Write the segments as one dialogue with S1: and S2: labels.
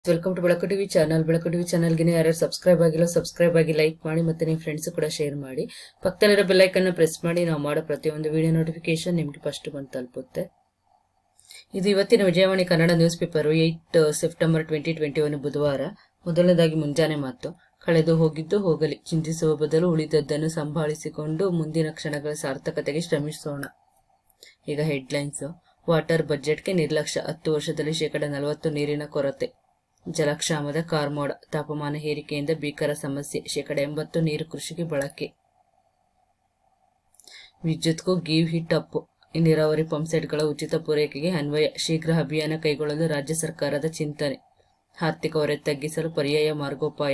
S1: welcome to Belaku TV channel Belaku TV ಚಾನಲ್ಗೆ ಯಾರ್ಯಾರು subscribe ಆಗಿಲ್ಲ ಸಬ್ಸ್ಕ್ರೈಬ್ ಆಗಿ ಲೈಕ್ ಮಾಡಿ ಮತ್ತೆ ನಿಮ್ಮ ಫ್ರೆಂಡ್ಸ್ ಕೂಡ ಶೇರ್ ಮಾಡಿ ಪಕ್ಕದಲ್ಲಿರೋ ಬೆಲ್ಲೈಕನ್ನ ಪ್ರೆಸ್ ಮಾಡಿ ನಾವು ಮಾಡೋ ಪ್ರತಿಯೊಂದು ವಿಡಿಯೋ ನೋಟಿಫಿಕೇಶನ್ ನಿಮಗೆ ಫಸ್ಟ್ ಬಂದು ತಲುಪುತ್ತೆ ಇದು ಇವತ್ತಿನ Vijayavani Kannada news paper eight September twenty twenty one ಬುಧವಾರ ಮೊದಲನೇದಾಗಿ ಮುಂಜಾನೆ ಮಾತು ಕಳೆದು ಹೋಗಿದ್ದು ಹೋಗಲಿ ಚಿಂತಿಸುವ ಬದಲು ಉಳಿದದ್ದನ್ನು ಸಂಭಾಳಿಸಿಕೊಂಡು ಮುಂದಿನ ಕ್ಷಣಗಳ ಸಾರ್ಥಕತೆಗೆ ಶ್ರಮಿಸೋಣ ಈಗ ಹೆಡ್ಲೈನ್ಸ್ ವಾಟರ್ ಬಜೆಟ್ಗೆ ನಿರ್ಲಕ್ಷ್ಯ ಹತ್ತು ವರ್ಷದಲ್ಲಿ ಶೇಕಡ ನಲವತ್ತು ನೀರಿನ ಕೊರತೆ ಜಲಕ್ಷಾಮದ ಕಾರ್ಮೋಡ ತಾಪಮಾನ ಏರಿಕೆಯಿಂದ ಭೀಕರ ಸಮಸ್ಯೆ ಶೇಕಡ ಎಂಬತ್ತು ನೀರು ಕೃಷಿಗೆ ಬಳಕೆ ವಿದ್ಯುತ್ಗೂ ಗಿವ್ ಹಿಟ್ ಅಪ್ ನೀರಾವರಿ ಪಂಪ್ಸೆಟ್ಗಳ ಉಚಿತ ಪೂರೈಕೆಗೆ ಅನ್ವಯ ಶೀಘ್ರ ಅಭಿಯಾನ ಕೈಗೊಳ್ಳಲು ರಾಜ್ಯ ಸರ್ಕಾರದ ಚಿಂತನೆ ಆರ್ಥಿಕ ಹೊರೆ ತಗ್ಗಿಸಲು ಪರ್ಯಾಯ ಮಾರ್ಗೋಪಾಯ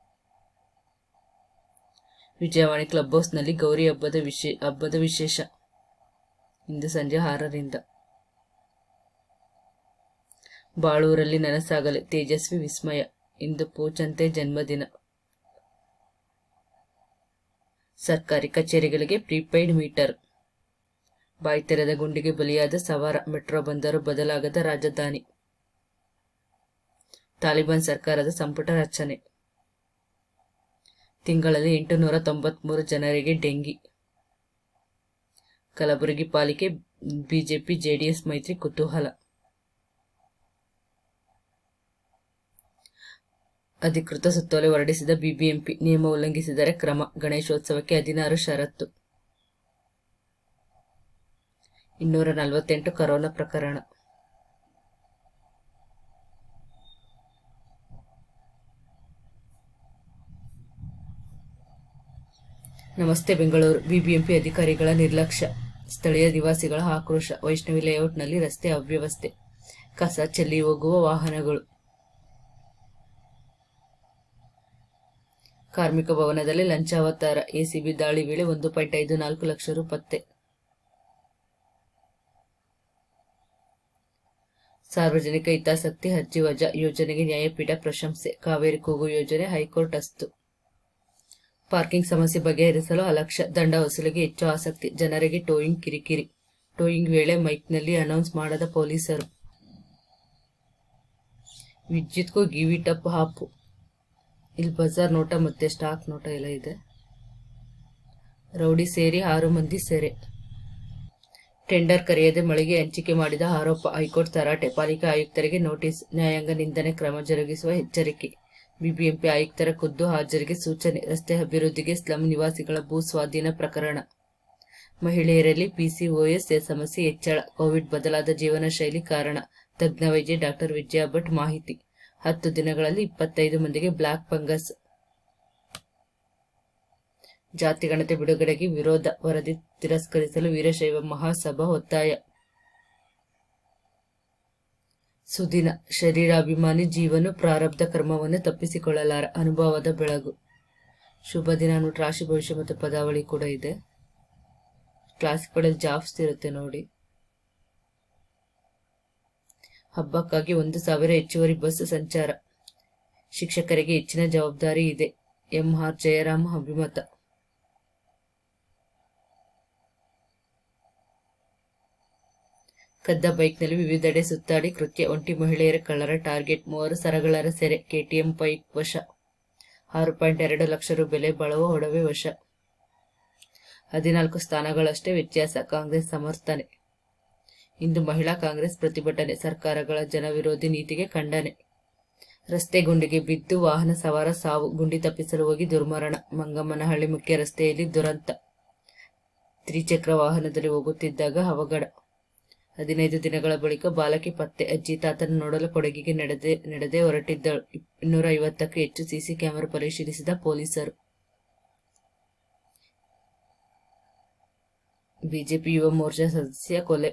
S1: ವಿಜಯವಾಣಿ ಕ್ಲಬ್ ಹೌಸ್ನಲ್ಲಿ ಗೌರಿ ಹಬ್ಬದ ವಿಶೇ ಹಬ್ಬದ ವಿಶೇಷ ಇಂದು ಸಂಜೆ ಆರರಿಂದ ಬಾಳೂರಲ್ಲಿ ನನಸಾಗಲಿ ತೇಜಸ್ವಿ ವಿಸ್ಮಯ ಇಂದು ಪೂಚಂತೆ ಜನ್ಮದಿನ ಸರ್ಕಾರಿ ಕಚೇರಿಗಳಿಗೆ ಪ್ರೀಪೇಯ್ಡ್ ಮೀಟರ್ ಬಾಯಿ ತೆರೆದ ಗುಂಡಿಗೆ ಬಲಿಯಾದ ಸವಾರ ಮೆಟ್ರೋ ಬಂದರು ಬದಲಾಗದ ರಾಜಧಾನಿ ತಾಲಿಬಾನ್ ಸರ್ಕಾರದ ಸಂಪುಟ ರಚನೆ ತಿಂಗಳಲ್ಲಿ ಎಂಟುನೂರ ತೊಂಬತ್ಮೂರು ಜನರಿಗೆ ಡೆಂಗಿ ಕಲಬುರಗಿ ಪಾಲಿಕೆ ಬಿಜೆಪಿ ಜೆಡಿಎಸ್ ಮೈತ್ರಿ ಕುತೂಹಲ ಅಧಿಕೃತ ಸುತ್ತೋಲೆ ಹೊರಡಿಸಿದ ಬಿಬಿಎಂಪಿ ನಿಯಮ ಉಲ್ಲಂಘಿಸಿದರೆ ಕ್ರಮ ಗಣೇಶೋತ್ಸವಕ್ಕೆ ಹದಿನಾರು ಷರತ್ತು ಇನ್ನೂರ ನಲವತ್ತೆಂಟು ಕರೋನಾ ಪ್ರಕರಣ ನಮಸ್ತೆ ಬೆಂಗಳೂರು ಬಿಬಿಎಂಪಿ ಅಧಿಕಾರಿಗಳ ನಿರ್ಲಕ್ಷ್ಯ ಸ್ಥಳೀಯ ನಿವಾಸಿಗಳ ಆಕ್ರೋಶ ವೈಷ್ಣವಿ ಲೇಔಟ್ನಲ್ಲಿ ರಸ್ತೆ ಅವ್ಯವಸ್ಥೆ ಕಸ ಚೆಲ್ಲಿ ಹೋಗುವ ವಾಹನಗಳು ಕಾರ್ಮಿಕ ಭವನದಲ್ಲಿ ಲಂಚಾವತಾರ ಎಸಿಬಿ ದಾಳಿ ವೇಳೆ ಒಂದು ಪಾಯಿಂಟ್ ಐದು ನಾಲ್ಕು ಲಕ್ಷ ರು ಪತ್ತೆ ಸಾರ್ವಜನಿಕ ಹಿತಾಸಕ್ತಿ ಅರ್ಜಿ ವಜಾ ಯೋಜನೆಗೆ ನ್ಯಾಯಪೀಠ ಪ್ರಶಂಸೆ ಕಾವೇರಿ ಕೂಗು ಯೋಜನೆ ಹೈಕೋರ್ಟ್ ಅಸ್ತು ಪಾರ್ಕಿಂಗ್ ಸಮಸ್ಯೆ ಬಗೆಹರಿಸಲು ಅಲಕ್ಷ್ಯ ದಂಡ ವಸೂಲಿಗೆ ಹೆಚ್ಚು ಆಸಕ್ತಿ ಜನರಿಗೆ ಟೋಯಿಂಗ್ ಕಿರಿಕಿರಿ ಟೋಯಿಂಗ್ ವೇಳೆ ಮೈಕ್ನಲ್ಲಿ ಅನೌನ್ಸ್ ಮಾಡದ ಪೊಲೀಸರು ವಿದ್ಯುತ್ಗೂ ಗಿವಿಟಪ್ ಹಾಪು ಇಲ್ಲಿ ಬಜಾರ್ ನೋಟ ಮತ್ತೆ ಸ್ಟಾಕ್ ನೋಟ ಎಲ್ಲ ಇದೆ ರೌಡಿ ಸೇರಿ ಆರು ಮಂದಿ ಸೆರೆ ಟೆಂಡರ್ ಕರೆಯದೆ ಮಳಿಗೆ ಹಂಚಿಕೆ ಮಾಡಿದ ಆರೋಪ ಹೈಕೋರ್ಟ್ ತರಾಟೆ ಪಾಲಿಕೆ ಆಯುಕ್ತರಿಗೆ ನೋಟಿಸ್ ನ್ಯಾಯಾಂಗ ನಿಂದನೆ ಕ್ರಮ ಜರುಗಿಸುವ ಎಚ್ಚರಿಕೆ ಬಿಬಿಎಂಪಿ ಆಯುಕ್ತರ ಖುದ್ದು ಹಾಜರಿಗೆ ಸೂಚನೆ ರಸ್ತೆ ಅಭಿವೃದ್ಧಿಗೆ ಸ್ಲಂ ನಿವಾಸಿಗಳ ಭೂ ಸ್ವಾಧೀನ ಪ್ರಕರಣ ಮಹಿಳೆಯರಲ್ಲಿ ಪಿಸಿಒಎಸ್ ಸಮಸ್ಯೆ ಹೆಚ್ಚಳ ಕೋವಿಡ್ ಬದಲಾದ ಜೀವನ ಶೈಲಿ ಕಾರಣ ತಜ್ಞ ವೈದ್ಯ ಡಾಕ್ಟರ್ ವಿಜಯ ಭಟ್ ಮಾಹಿತಿ ಹತ್ತು ದಿನಗಳಲ್ಲಿ ಇಪ್ಪತ್ತೈದು ಮಂದಿಗೆ ಬ್ಲಾಕ್ ಫಂಗಸ್ ಜಾತಿಗಣತೆ ಬಿಡುಗಡೆಗೆ ವಿರೋಧ ವರದಿ ತಿರಸ್ಕರಿಸಲು ವೀರಶೈವ ಮಹಾಸಭಾ ಒತ್ತಾಯ ಸುದಿನ ಶರೀರಾಭಿಮಾನಿ ಜೀವನು ಪ್ರಾರಬ್ಧ ಕರ್ಮವನ್ನು ತಪ್ಪಿಸಿಕೊಳ್ಳಲಾರ ಅನುಭವದ ಬೆಳಗು ಶುಭ ದಿನ ಅನ್ಬಿಟ್ಟು ರಾಶಿ ಭವಿಷ್ಯ ಮತ್ತು ಪದಾವಳಿ ಕೂಡ ಇದೆ ಕ್ಲಾಸಿಕ್ಗಳಲ್ಲಿ ಜಾಸ್ತಿ ಇರುತ್ತೆ ನೋಡಿ ಹಬ್ಬಕ್ಕಾಗಿ ಒಂದು ಸಾವಿರ ಹೆಚ್ಚುವರಿ ಬಸ್ ಸಂಚಾರ ಶಿಕ್ಷಕರಿಗೆ ಹೆಚ್ಚಿನ ಜವಾಬ್ದಾರಿ ಇದೆ ಎಂಆರ್ ಜಯರಾಮ್ ಅಭಿಮತ ಕದ್ದ ಬೈಕ್ನಲ್ಲಿ ವಿವಿಧೆಡೆ ಸುತ್ತಾಡಿ ಕೃತ್ಯ ಒಂಟಿ ಮಹಿಳೆಯರ ಕಳ್ಳರ ಟಾರ್ಗೆಟ್ ಮೂವರು ಸರಗಳರ ಸೆರೆ ಕೆಟಿಎಂ ಬೈಕ್ ವಶ ಆರು ಪಾಯಿಂಟ್ ಎರಡು ಲಕ್ಷ ರು ಬೆಲೆ ಬಾಳುವ ಒಡವೆ ವಶ ಹದಿನಾಲ್ಕು ಸ್ಥಾನಗಳಷ್ಟೇ ವ್ಯತ್ಯಾಸ ಕಾಂಗ್ರೆಸ್ ಸಮರ್ಥನೆ ಇಂದು ಮಹಿಳಾ ಕಾಂಗ್ರೆಸ್ ಪ್ರತಿಭಟನೆ ಸರ್ಕಾರಗಳ ಜನವಿರೋಧಿ ನೀತಿಗೆ ಖಂಡನೆ ರಸ್ತೆ ಗುಂಡಿಗೆ ಬಿದ್ದು ವಾಹನ ಸವಾರ ಸಾವು ಗುಂಡಿ ತಪ್ಪಿಸಲು ಹೋಗಿ ದುರ್ಮರಣ ಮಂಗಮ್ಮನಹಳ್ಳಿ ಮುಖ್ಯ ರಸ್ತೆಯಲ್ಲಿ ದುರಂತ ತ್ರಿಚಕ್ರ ವಾಹನದಲ್ಲಿ ಹೋಗುತ್ತಿದ್ದಾಗ ಅವಘಡ ಹದಿನೈದು ದಿನಗಳ ಬಳಿಕ ಬಾಲಕಿ ಪತ್ತೆ ಅಜ್ಜಿ ತಾತನ ನೋಡಲು ಕೊಡಗಿಗೆ ನಡೆದೇ ನಡೆದೇ ಹೊರಟಿದ್ದಳು ಇನ್ನೂರ ಐವತ್ತಕ್ಕೂ ಹೆಚ್ಚು ಸಿಸಿ ಕ್ಯಾಮೆರಾ ಪರಿಶೀಲಿಸಿದ ಪೊಲೀಸರು ಬಿಜೆಪಿ ಯುವ ಮೋರ್ಚಾ ಸದಸ್ಯ ಕೊಲೆ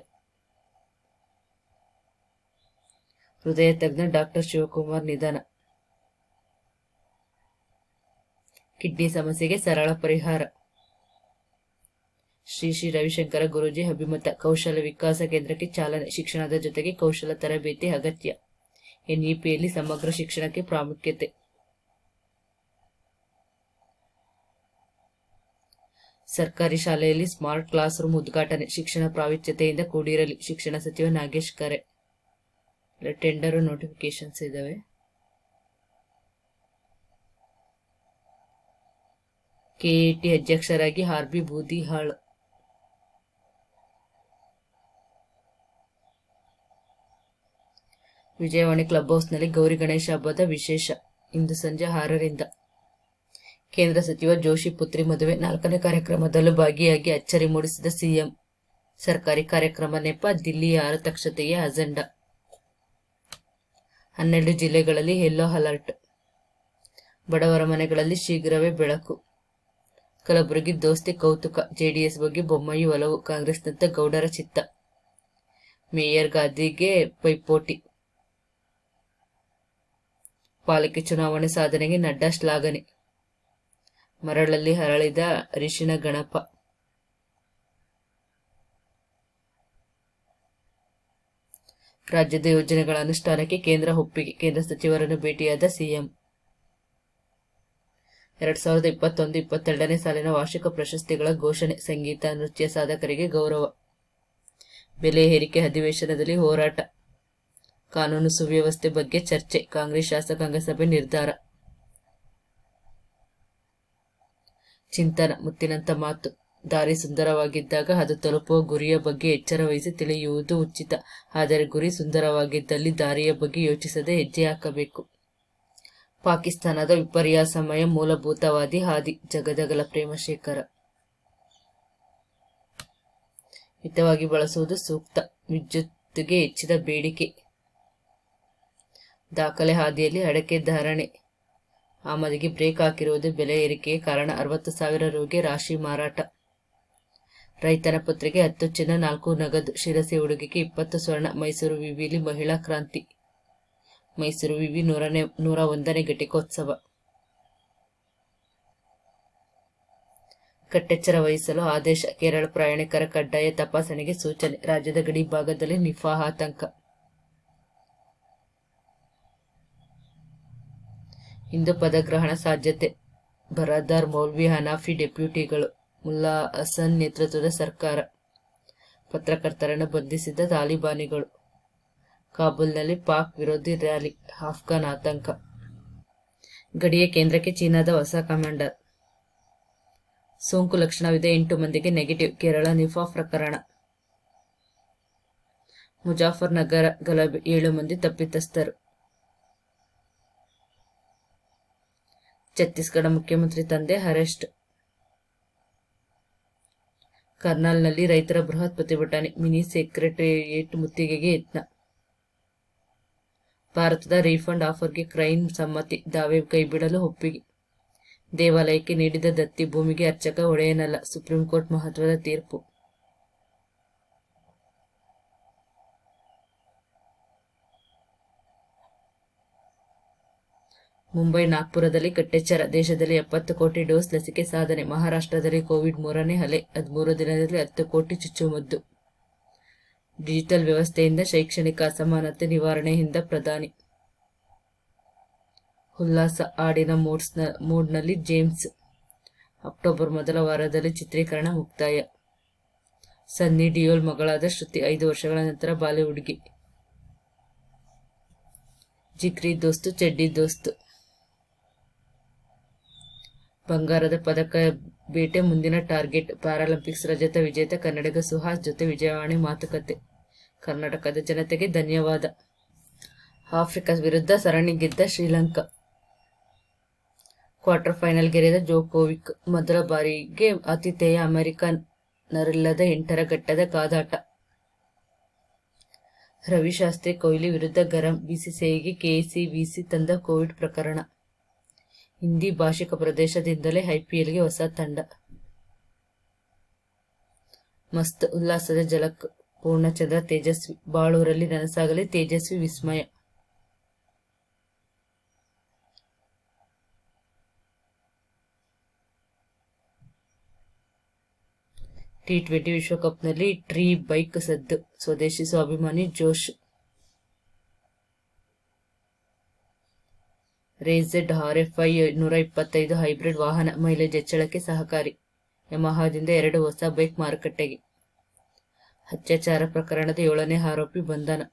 S1: ಹೃದಯ ತಜ್ಞ ಡಾಕ್ಟರ್ ಶಿವಕುಮಾರ್ ನಿಧನ ಕಿಡ್ನಿ ಸಮಸ್ಯೆಗೆ ಸರಳ ಪರಿಹಾರ ಶ್ರೀ ಶ್ರೀ ರವಿಶಂಕರ ಗುರೂಜಿ ಅಭಿಮತ ಕೌಶಲ ವಿಕಾಸ ಕೇಂದ್ರಕ್ಕೆ ಚಾಲನೆ ಶಿಕ್ಷಣದ ಜೊತೆಗೆ ಕೌಶಲ ತರಬೇತಿ ಅಗತ್ಯ ಎನ್ಇಪಿಯಲ್ಲಿ ಸಮಗ್ರ ಶಿಕ್ಷಣಕ್ಕೆ ಪ್ರಾಮುಖ್ಯತೆ ಸರ್ಕಾರಿ ಶಾಲೆಯಲ್ಲಿ ಸ್ಮಾರ್ಟ್ ಕ್ಲಾಸ್ ರೂಮ್ ಉದ್ಘಾಟನೆ ಶಿಕ್ಷಣ ಪ್ರಾವೀಣ್ಯತೆಯಿಂದ ಕೂಡಿರಲಿ ಶಿಕ್ಷಣ ಸಚಿವ ನಾಗೇಶ್ ಕರೆ ಟೆಂಡರ್ ನೋಟಿಫಿಕೇಶನ್ಸ್ ಇದಾವೆ ಕೆಎಟಿ ಅಧ್ಯಕ್ಷರಾಗಿ R B Boodihal Vijayavani club ಹೌಸ್ನಲ್ಲಿ ಗೌರಿ ಗಣೇಶ ಹಬ್ಬದ ವಿಶೇಷ ಇಂದು ಸಂಜೆ ಆರರಿಂದ ಕೇಂದ್ರ ಸಚಿವ ಜೋಶಿ ಪುತ್ರಿ ಮದುವೆ ನಾಲ್ಕನೇ ಕಾರ್ಯಕ್ರಮದಲ್ಲೂ ಭಾಗಿಯಾಗಿ ಅಚ್ಚರಿ ಮೂಡಿಸಿದ ಸಿಎಂ ಸರ್ಕಾರಿ ಕಾರ್ಯಕ್ರಮ ನೆಪ ದಿಲ್ಲಿಯ ಆರತಕ್ಷತೆಗೆ ಅಜೆಂಡಾ ಹನ್ನೆರಡು ಜಿಲ್ಲೆಗಳಲ್ಲಿ ಯೆಲ್ಲೋ ಅಲರ್ಟ್ ಬಡವರ ಮನೆಗಳಲ್ಲಿ ಶೀಘ್ರವೇ ಬೆಳಕು ಕಲಬುರಗಿ ದೋಸ್ತಿ ಕೌತುಕ ಜೆಡಿಎಸ್ ಬಗ್ಗೆ ಬೊಮ್ಮಾಯಿ ಒಲವು ಕಾಂಗ್ರೆಸ್ನಂತೆ ಗೌಡರ ಚಿತ್ತ ಮೇಯರ್ ಗಾದಿಗೆ ಪೈಪೋಟಿ ಪಾಲಿಕೆ ಚುನಾವಣೆ ಸಾಧನೆಗೆ ನಡ್ಡಾ ಶ್ಲಾಘನೆ ಮರಳಲ್ಲಿ ಹರಳಿದ ಅರಿಶಿನ ಗಣಪ ರಾಜ್ಯದ ಯೋಜನೆಗಳ ಅನುಷ್ಠಾನಕ್ಕೆ ಕೇಂದ್ರ ಒಪ್ಪಿಗೆ ಕೇಂದ್ರ ಸಚಿವರನ್ನು ಭೇಟಿಯಾದ ಸಿಎಂ ಎರಡ್ ಸಾವಿರದ ಇಪ್ಪತ್ತೊಂದು ಇಪ್ಪತ್ತೆರಡನೇ ಸಾಲಿನ ವಾರ್ಷಿಕ ಪ್ರಶಸ್ತಿಗಳ ಘೋಷಣೆ ಸಂಗೀತ ನೃತ್ಯ ಸಾಧಕರಿಗೆ ಗೌರವ ಬೆಲೆ ಏರಿಕೆ ಅಧಿವೇಶನದಲ್ಲಿ ಹೋರಾಟ ಕಾನೂನು ಸುವ್ಯವಸ್ಥೆ ಬಗ್ಗೆ ಚರ್ಚೆ ಕಾಂಗ್ರೆಸ್ ಶಾಸಕಾಂಗ ಸಭೆ ನಿರ್ಧಾರ ಚಿಂತನ ಮುತ್ತಿನಂತ ಮಾತು ದಾರಿ ಸುಂದರವಾಗಿದ್ದಾಗ ಅದು ತಲುಪುವ ಗುರಿಯ ಬಗ್ಗೆ ಎಚ್ಚರ ವಹಿಸಿ ತಿಳಿಯುವುದು ಉಚಿತ ಆದರೆ ಗುರಿ ಸುಂದರವಾಗಿದ್ದಲ್ಲಿ ದಾರಿಯ ಬಗ್ಗೆ ಯೋಚಿಸದೆ ಹೆಜ್ಜೆ ಹಾಕಬೇಕು ಪಾಕಿಸ್ತಾನದ ವಿಪರ್ಯಾಸಮಯ ಮೂಲಭೂತವಾದಿ ಹಾದಿ ಜಗದಗಲ ಪ್ರೇಮಶೇಖರ ಮಿತವಾಗಿ ಬಳಸುವುದು ಸೂಕ್ತ ವಿದ್ಯುತ್ಗೆ ಹೆಚ್ಚಿದ ಬೇಡಿಕೆ ದಾಖಲೆ ಹಾದಿಯಲ್ಲಿ ಅಡಕೆ ಧಾರಣೆ ಆಮದಿಗೆ ಬ್ರೇಕ್ ಹಾಕಿರುವುದು ಬೆಲೆ ಏರಿಕೆಗೆ ಕಾರಣ ಅರವತ್ತು ಸಾವಿರ ರುಗೆ ರಾಶಿ ಮಾರಾಟ ರೈತನ ಪುತ್ರಿಗೆ ಹತ್ತು ಚಿನ್ನ ನಾಲ್ಕು ನಗದು ಶಿರಸಿ ಹುಡುಗಿಗೆ ಇಪ್ಪತ್ತು ಸ್ವರ್ಣ ಮೈಸೂರು ವಿವಿಲಿ ಮಹಿಳಾ ಕ್ರಾಂತಿ ಮೈಸೂರು ವಿವಿ ನೂರನೇ ನೂರ ಒಂದನೇ ಘಟಿಕೋತ್ಸವ ಕಟ್ಟೆಚ್ಚರ ವಹಿಸಲು ಆದೇಶ ಕೇರಳ ಪ್ರಯಾಣಿಕರ ಕಡ್ಡಾಯ ತಪಾಸಣೆಗೆ ಸೂಚನೆ ರಾಜ್ಯದ ಗಡಿ ಭಾಗದಲ್ಲಿ ನಿಫಾ ಆತಂಕ ಇಂದು ಪದಗ್ರಹಣ ಸಾಧ್ಯತೆ ಬರದಾರ್ ಮೌಲ್ವಿ ಹನಾಫಿ ಡೆಪ್ಯೂಟಿಗಳು ಮುಲ್ಲಾ ಹಸನ್ ನೇತೃತ್ವದ ಸರ್ಕಾರ ಪತ್ರಕರ್ತರನ್ನು ಬಂಧಿಸಿದ ತಾಲಿಬಾನಿಗಳು ಕಾಬೂಲ್ನಲ್ಲಿ ಪಾಕ್ ವಿರೋಧಿ ರ್ಯಾಲಿ ಆಫ್ಘಾನ್ ಆತಂಕ ಗಡಿಯ ಕೇಂದ್ರಕ್ಕೆ ಚೀನಾದ ಹೊಸ ಕಮಾಂಡರ್ ಸೋಂಕು ಲಕ್ಷಣವಿದೆ ಎಂಟು ಮಂದಿಗೆ ನೆಗೆಟಿವ್ ಕೇರಳ ನಿಫಾ ಪ್ರಕರಣ ಮುಜಾಫರ್ ನಗರ ಗಲಭೆ ಏಳು ಮಂದಿ ತಪ್ಪಿತಸ್ಥರು ಛತ್ತೀಸ್ಗಢ ಮುಖ್ಯಮಂತ್ರಿ ತಂದೆ ಅರೆಸ್ಟ್ ಕರ್ನಾಲ್ನಲ್ಲಿ ರೈತರ ಬೃಹತ್ ಪ್ರತಿಭಟನೆ ಮಿನಿ ಸೆಕ್ರೆಟರಿಯೇಟ್ ಮುತ್ತಿಗೆಗೆ ಯತ್ನ ಭಾರತದ ರೀಫಂಡ್ ಆಫರ್ಗೆ ಕ್ರೈಮ್ ಸಮ್ಮತಿ ದಾವೆ ಕೈಬಿಡಲು ಒಪ್ಪಿಗೆ ದೇವಾಲಯಕ್ಕೆ ನೀಡಿದ ದತ್ತಿ ಭೂಮಿಗೆ ಅರ್ಚಕ ಒಡೆಯನಲ್ಲ ಸುಪ್ರೀಂ ಕೋರ್ಟ್ ಮಹತ್ವದ ತೀರ್ಪು ಮುಂಬೈ ನಾಗ್ಪುರದಲ್ಲಿ ಕಟ್ಟೆಚ್ಚರ ದೇಶದಲ್ಲಿ ಎಪ್ಪತ್ತು ಕೋಟಿ ಡೋಸ್ ಲಸಿಕೆ ಸಾಧನೆ ಮಹಾರಾಷ್ಟ್ರದಲ್ಲಿ ಕೋವಿಡ್ ಮೂರನೇ ಅಲೆ ಹದಿಮೂರು ದಿನದಲ್ಲಿ ಹತ್ತು ಕೋಟಿ ಚುಚ್ಚುಮದ್ದು ಡಿಜಿಟಲ್ ವ್ಯವಸ್ಥೆಯಿಂದ ಶೈಕ್ಷಣಿಕ ಅಸಮಾನತೆ ನಿವಾರಣೆಯಿಂದ ಪ್ರಧಾನಿ ಉಲ್ಲಾಸ ಹಾಡಿನ ಮೂಡ್ಸ್ನ ಮೂಡ್ನಲ್ಲಿ ಜೇಮ್ಸ್ ಅಕ್ಟೋಬರ್ ಮೊದಲ ವಾರದಲ್ಲಿ ಚಿತ್ರೀಕರಣ ಮುಕ್ತಾಯ ಸನ್ನಿ ಡಿಯೋಲ್ ಮಗಳಾದ ಶ್ರುತಿ ಐದು ವರ್ಷಗಳ ನಂತರ ಬಾಲಿವುಡ್ಗೆ ಜಿಗ್ರಿ ದೋಸ್ತು ಚೆಡ್ಡಿ ದೋಸ್ತು ಬಂಗಾರದ ಪದಕ ಬೇಟೆ ಮುಂದಿನ ಟಾರ್ಗೆಟ್ ಪ್ಯಾರಾಲಿಂಪಿಕ್ಸ್ ರಜತ ವಿಜೇತ ಕನ್ನಡಿಗ ಸುಹಾಸ್ ಜೊತೆ ವಿಜಯವಾಣಿ ಮಾತುಕತೆ ಕರ್ನಾಟಕದ ಜನತೆಗೆ ಧನ್ಯವಾದ ಆಫ್ರಿಕಾ ವಿರುದ್ಧ ಸರಣಿ ಗೆದ್ದ ಶ್ರೀಲಂಕಾ ಕ್ವಾರ್ಟರ್ ಫೈನಲ್ ಗೆರೆದ ಜೋಕೋವಿಕ್ ಮೊದಲ ಬಾರಿಗೆ ಆತಿಥೇಯ ಅಮೆರಿಕನ್ನರಿಲ್ಲದ ಎಂಟರ ಘಟ್ಟದ ಕಾದಾಟ ರವಿಶಾಸ್ತ್ರಿ ಕೊಹ್ಲಿ ವಿರುದ್ಧ ಗರಂ ಬಿಸಿಸಿಐಗೆ ಕೆಸಿಬಿಸಿ ತಂದ ಕೋವಿಡ್ ಪ್ರಕರಣ ಹಿಂದಿ ಭಾಷಿಕ ಪ್ರದೇಶದಿಂದಲೇ ಐಪಿಎಲ್ಗೆ ಹೊಸ ತಂಡ ಮಸ್ತ್ ಉಲ್ಲಾಸದ ಜಲಕ್ ಪೂರ್ಣಚಂದ್ರ ತೇಜಸ್ವಿ ಬಾಳೂರಲ್ಲಿ ನನಸಾಗಲಿ ತೇಜಸ್ವಿ ವಿಸ್ಮಯ ಟಿ ಟ್ವೆಂಟಿ ವಿಶ್ವಕಪ್ನಲ್ಲಿ ಟ್ರೀ ಬೈಕ್ ಸದ್ದು ಸ್ವದೇಶಿ ಸ್ವಾಭಿಮಾನಿ ಜೋಶ್ ರೇಝೆಡ್ ಆರ್ಎಫ್ಐ ನೂರ ಇಪ್ಪತ್ತೈದು ಹೈಬ್ರಿಡ್ ವಾಹನ ಮೈಲೇಜ್ ಹೆಚ್ಚಳಕ್ಕೆ ಸಹಕಾರಿ ಯಮಹಾದಿಂದ ಎರಡು ಹೊಸ ಬೈಕ್ ಮಾರುಕಟ್ಟೆಗೆ ಅತ್ಯಾಚಾರ ಪ್ರಕರಣದ ಏಳನೇ ಆರೋಪಿ ಬಂಧನ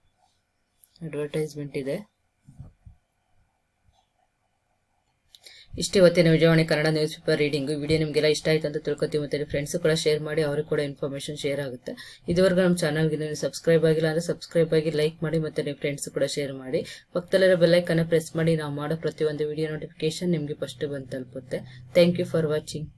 S1: ಅಡ್ವರ್ಟೈಸ್ಮೆಂಟ್ ಇದೆ ಇಷ್ಟು ಇವತ್ತಿನ Vijayavani Kannada news paper reading video ನಿಮಗೆಲ್ಲ ಇಷ್ಟ ಆಯ್ತು ಅಂತ ತಿಳ್ಕೊತೀವಿ ಮತ್ತೆ ಫ್ರೆಂಡ್ಸ್ ಕೂಡ ಶೇರ್ ಮಾಡಿ ಅವ್ರಿಗೆ ಕೂಡ ಇನ್ಫಾರ್ಮೇಶನ್ ಶೇರ್ ಆಗುತ್ತೆ ಇದುವರೆಗೂ ನಮ್ಮ ಚಾನಲ್ಗೆ ನೀವು ಸಬ್ಸ್ಕ್ರೈಬ್ ಆಗಿಲ್ಲ ಅಂದ್ರೆ ಸಬ್ಸ್ಕ್ರೈಬ್ ಆಗಿ ಲೈಕ್ ಮಾಡಿ ಮತ್ತೆ ನಿಮ್ಮ ಫ್ರೆಂಡ್ಸ್ ಕೂಡ ಶೇರ್ ಮಾಡಿ ಪಕ್ಕದಲ್ಲಿರೋ ಬೆಲ್ಲೈಕನ್ನ ಪ್ರೆಸ್ ಮಾಡಿ ನಾವು ಮಾಡೋ ಪ್ರತಿಯೊಂದು ವಿಡಿಯೋ ನೋಟಿಫಿಕೇಶನ್ ನಿಮಗೆ ಫಸ್ಟ್ ಬಂದು ತಲುಪುತ್ತೆ ಥ್ಯಾಂಕ್ ಯು ಫಾರ್ ವಾಚಿಂಗ್